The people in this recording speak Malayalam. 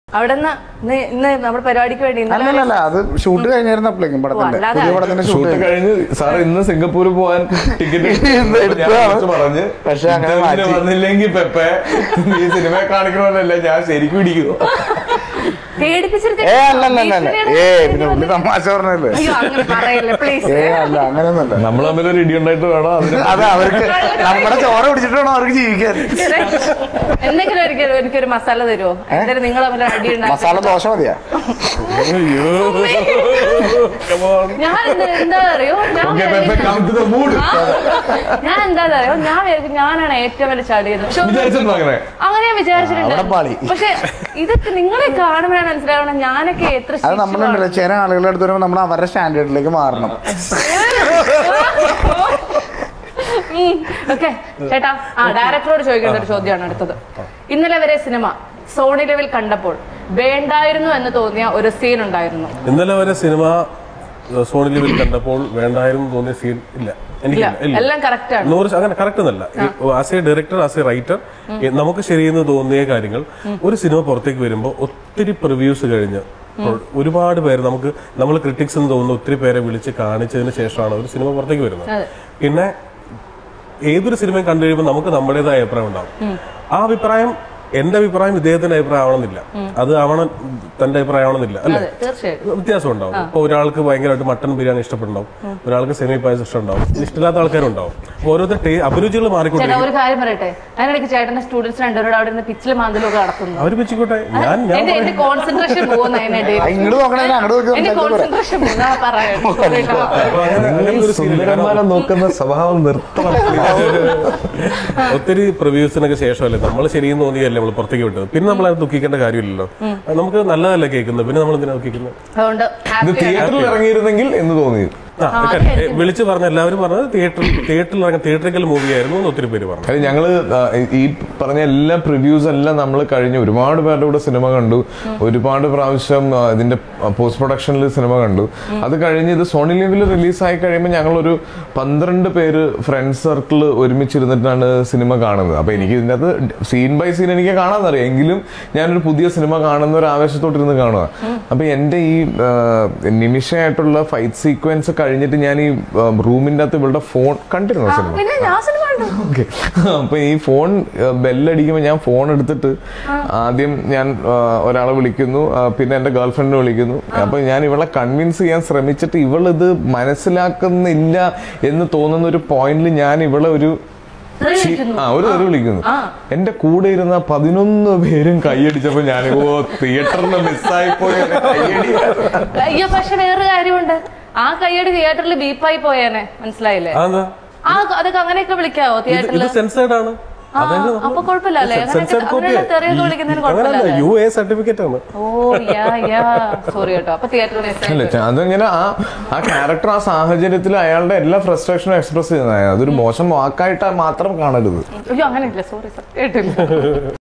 അവിടെ നിന്ന് ഇന്ന് ഇന്ന് നമ്മുടെ പരിപാടിക്ക് വേണ്ടി ഇന്നലെ അല്ലല്ല അത് ഷൂട്ട് കഴിഞ്ഞായിരുന്നപ്പോഴേക്കും പടത്തിന്റെ അല്ലാതെ പുതിയ പടത്തിന്റെ ഷൂട്ട് ഷൂട്ട് കഴിഞ്ഞ് സാർ ഇന്ന് സിംഗപ്പൂർ പോവാൻ ടിക്കറ്റ് ഇന്ന് എടുത്തതാണ്. പറഞ്ഞ് പക്ഷേ അങ്ങനെ ഇന്റർവ്യൂവിന് മാറ്റി. വന്നില്ലെങ്കിൽ പെപ്പെ ഈ സിനിമ കാണിക്കണമെന്നല്ല ഞാൻ ശരിക്കും ഇടിക്കുന്നു പേടിപ്പിച്ചിട്ട് ഏ അല്ലല്ലല്ല ഏ പിന്നെ ഉള്ളി തമാശ പറഞ്ഞല്ലേ അയ്യോ അങ്ങനെ പറയല്ലേ പ്ലീസ് ഏ അല്ല അങ്ങനെയൊന്നുമല്ല നമ്മൾ തമ്മിൽ ഒരു ഇടി ഉണ്ടായിട്ട് വേണം അതിന് അത് അവർക്ക് നമ്മുടെ ചോര പിടിച്ചിട്ട് വേണം അവർക്ക് ജീവിക്കാൻ എന്തെങ്കിലും ഒരിക്കലും എനിക്കൊരു മസാല തരുമോ എന്തായാലും നിങ്ങൾ തമ്മിൽ അടി മസാല ദോശ മതിയാ അയ്യോ Come on. ഞാൻ എന്ത് എന്താ അറിയോ ഞാൻ Okay, പെപ്പെ, വിചാരിക്കും- come to the mood. ആ, ഞാൻ എന്താ അറിയോ ഞാൻ വിചാരിക്കും ഞാനാണ് ഏറ്റവും വലിയ ചളിയത് പക്ഷെ ഒന്ന് വിചാരിച്ചിട്ടുണ്ടോ അങ്ങനെ അങ്ങനെ ഞാൻ വിചാരിച്ചിട്ടുണ്ട് അവിടെ പാളി. പക്ഷെ ഇതൊക്കെ നിങ്ങളെ കാണുമ്പോഴാണ് മനസ്സിലാവണം ഞാനൊക്കെ എത്ര അത് നമ്മളുണ്ടല്ലോ ചില ആളുകളുടെ അടുത്ത് വരുമ്പോൾ നമ്മൾ അവരുടെ സ്റ്റാൻഡേർഡിലേക്ക് മാറണം ഓക്കെ ചേട്ടാ ആ ഡയറക്ടറോട് ചോദിക്കേണ്ട ഒരു ചോദ്യമാണ് അടുത്തത് ഇന്നലെ വരെ സിനിമ സോണി ലെവൽ കണ്ടപ്പോൾ വേണ്ടായിരുന്നു എന്ന് തോന്നിയ ഒരു സീൻ ഉണ്ടായിരുന്നു ഇന്നലെ വരെ സിനിമ ഏഹ്, സോണി ലെവൽ കണ്ടപ്പോൾ വേണ്ടായിരുന്നു തോന്നിയ സീൻ ഇല്ല എനിക്ക് ഇല്ല എല്ലാം കറക്റ്റ് ആണ് നൂറ് ശ- അങ്ങനെ കറക്റ്റ് എന്നല്ല as a director as a writer നമുക്ക് ശരിയെന്ന് തോന്നിയ കാര്യങ്ങൾ ഒരു സിനിമ പുറത്തേക്ക് വരുമ്പോൾ ഒത്തിരി പ്രിവ്യൂസ് കഴിഞ്ഞ് ഒരുപാട് പേര് നമുക്ക് നമ്മൾ ക്രിട്ടിക്സ് എന്ന് തോന്നുന്ന ഒത്തിരി പേരെ വിളിച്ച് കാണിച്ചതിന് ശേഷമാണ് ഒരു സിനിമ പുറത്തേക്ക് വരുന്നത് അതെ. പിന്നെ ഏതൊരു സിനിമയും കണ്ടു കഴിയുമ്പോൾ നമുക്ക് നമ്മുടേതായ അഭിപ്രായം ഉണ്ടാവും ആ അഭിപ്രായം എന്റെ അഭിപ്രായം ഇദ്ദേഹത്തിന്റെ അഭിപ്രായം ആവണമെന്നില്ല അത് ആവണം തന്റെ അഭിപ്രായം ആവണമെന്നില്ല അല്ലേ അതെ തീർച്ചയായിട്ടും വ്യത്യാസം ഉണ്ടാവും ഇപ്പൊ ഒരാൾക്ക് ഭയങ്കരമായിട്ട് മട്ടൺ ബിരിയാണി ഇഷ്ടപ്പെടുണ്ടാവും ഒരാൾക്ക് സെമി പായസം ഇഷ്ടമുണ്ടാവും ഇഷ്ടമില്ലാത്ത ആൾക്കാരുണ്ടാവും അപ്പൊ ഓരോരുത്തർ ടേ- അഭിരുചികൾ ചേട്ടാ മാറിക്കൊണ്ടിരിക്കും ഒരു കാര്യം പറയട്ടെ അതിനിടയ്ക്ക് ചേട്ടന്റെ സ്റ്റുഡൻസ് രണ്ടുപേരോട് അവിടെ നിന്ന് പിച്ചിൽ മാന്തലൊക്കെ നടത്തുന്നു അവര് വെച്ചിക്കോട്ടെ ഞാൻ ഞാൻ എന്റെ എന്റെ കോൺസെൻട്രേഷൻ പോകുന്ന അതിനിടയിൽ ഇങ്ങോട്ട് നോക്കണേ അങ്ങോട്ട് നോക്കി എന്റെ സംസാരിച്ചാ പോരെ. കോൺസെൻട്രേഷൻ പോകുന്ന പറയട്ടെ അപ്പൊ അങ്ങനെ- അങ്ങനെ ഒരു scene ഇല്ല. കാരണം സുന്ദരന്മാരെ നോക്കുന്ന സ്വഭാവം നിർത്തണം ഒത്തിരി പ്രിവ്യൂസിനൊക്കെ ശേഷമല്ലേ നമ്മൾ ശരിയെന്ന് തോന്നിയല്ലേ നമ്മൾ പുറത്തേക്ക് വിട്ടത് പിന്നെ നമ്മൾ അത് ദുഃഖിക്കേണ്ട കാര്യമില്ലല്ലോ അത് നമുക്ക് നല്ലതല്ലേ കേൾക്കുന്നത് പിന്നെ നമ്മൾ എന്തിനാ ദുഃഖിക്കുന്നത് അതുകൊണ്ട് ഇത് happy ആണ്. തിയേറ്ററിൽ ഇറങ്ങിയിരുന്നെങ്കിൽ എന്ന് തോന്നി ആ, ഒക്കെ വിളിച്ചു പറഞ്ഞ എല്ലാവരും പറഞ്ഞത് തിയേറ്ററിൽ തിയേറ്ററിൽ ഇറങ്ങിയ തിയേറ്ററിക്കൽ മൂവി ആയിരുന്നു എന്ന് ഒത്തിരി പേര് പറഞ്ഞു അത് ഞങ്ങള് ആ, ഈ പറഞ്ഞ എല്ലാ പ്രിവ്യൂസ് എല്ലാം നമ്മൾ കഴിഞ്ഞ് ഒരുപാട് പേരുടെ കൂടെ സിനിമ കണ്ടു ഒരുപാട് പ്രാവശ്യം ആ, ഇതിന്റെ പോസ്റ്റ് പ്രൊഡക്ഷനിൽ സിനിമ കണ്ടു അത് കഴിഞ്ഞ് ഇത് സോണി ലിവിൽ റിലീസായി കഴിയുമ്പോൾ ഞങ്ങളൊരു പന്ത്രണ്ട് പേര് ഫ്രണ്ട് സർക്കിൾ ഒരുമിച്ചിരുന്നിട്ടാണ് സിനിമ കാണുന്നത് അപ്പൊ എനിക്ക് ഇതിന്റെ അകത്ത് സീൻ ബൈ സീൻ എനിക്ക് കാണാന്നറിയാം എങ്കിലും ഞാനൊരു പുതിയ സിനിമ കാണുന്ന ഒരു ആവേശത്തോട്ടിരുന്ന് കാണുക അപ്പൊ എന്റെ ഈ ആ, നിമിഷമായിട്ടുള്ള ഫൈറ്റ് സീക്വൻസ് കഴിഞ്ഞിട്ട് ഞാൻ ഈ റൂമിന്റെ അകത്ത് ഇവളുടെ ഫോൺ കണ്ടിരുന്നു സിനിമ പിന്നെ ഞാൻ സിനിമ കണ്ടു ഓക്കെ അപ്പൊ ഈ ഫോൺ ബെല്ലടിക്കുമ്പോൾ ഞാൻ ഫോൺ എടുത്തിട്ട് ആദ്യം ഞാൻ ആ, ഒരാളെ വിളിക്കുന്നു ആ, പിന്നെ എന്റെ ഗേൾ ഫ്രണ്ടിനെ വിളിക്കുന്നു അപ്പൊ ഞാൻ ഇവളെ കൺവിൻസ് ചെയ്യാൻ ശ്രമിച്ചിട്ട് ഇവളിത് മനസ്സിലാക്കുന്നില്ല എന്ന് തോന്നുന്ന ഒരു പോയിന്റിൽ ഞാൻ ഇവളെ ഒരു ചി- ആ ഒരു തെറി വിളിക്കുന്നു എന്റെ കൂടെ ഇരുന്ന പതിനൊന്ന് പേരും കൈയടിച്ചപ്പോ ഞാൻ ഓ തിയേറ്ററിന് മിസ്സായി പോയ കൈയടി അയ്യോ പക്ഷെ വേറൊരു കാര്യമുണ്ട് ആ കയ്യടി തിയേറ്ററിൽ ബീപ്പായി പോയേനെ മനസ്സിലായില്ലേ അതെന്താ ആ അതൊക്കെ അങ്ങനെയൊക്കെ വിളിക്കാവോ ഇത് തിയേറ്ററിൽ ഇത് സെൻസേർഡ് ആണ് ആ, അപ്പൊ കുഴപ്പമില്ല അല്ലേ അങ്ങനെയൊക്കെ അങ്ങനെയുള്ള തെറിയൊക്കെ വിളിക്കുന്നതിന് കുഴപ്പമില്ല അങ്ങനെയല്ല യു എ സർട്ടിഫിക്കറ്റ് ആണ് ഓ യാ യാ സോറി കേട്ടോ അപ്പൊ തിയേറ്ററിൽ അല്ല ച- അതിങ്ങനെ ആ ആ ക്യാരക്ടർ ആ സാഹചര്യത്തിൽ അയാളുടെ എല്ലാ ഫ്രസ്ട്രേഷനും എക്സ്പ്രസ് ചെയ്യുന്നതാണ് അതൊരു മോശം വാക്കായിട്ട് മാത്രം കാണരുത് അയ്യോ അങ്ങനെയില്ല സോറി സത്യമായിട്ടില്ല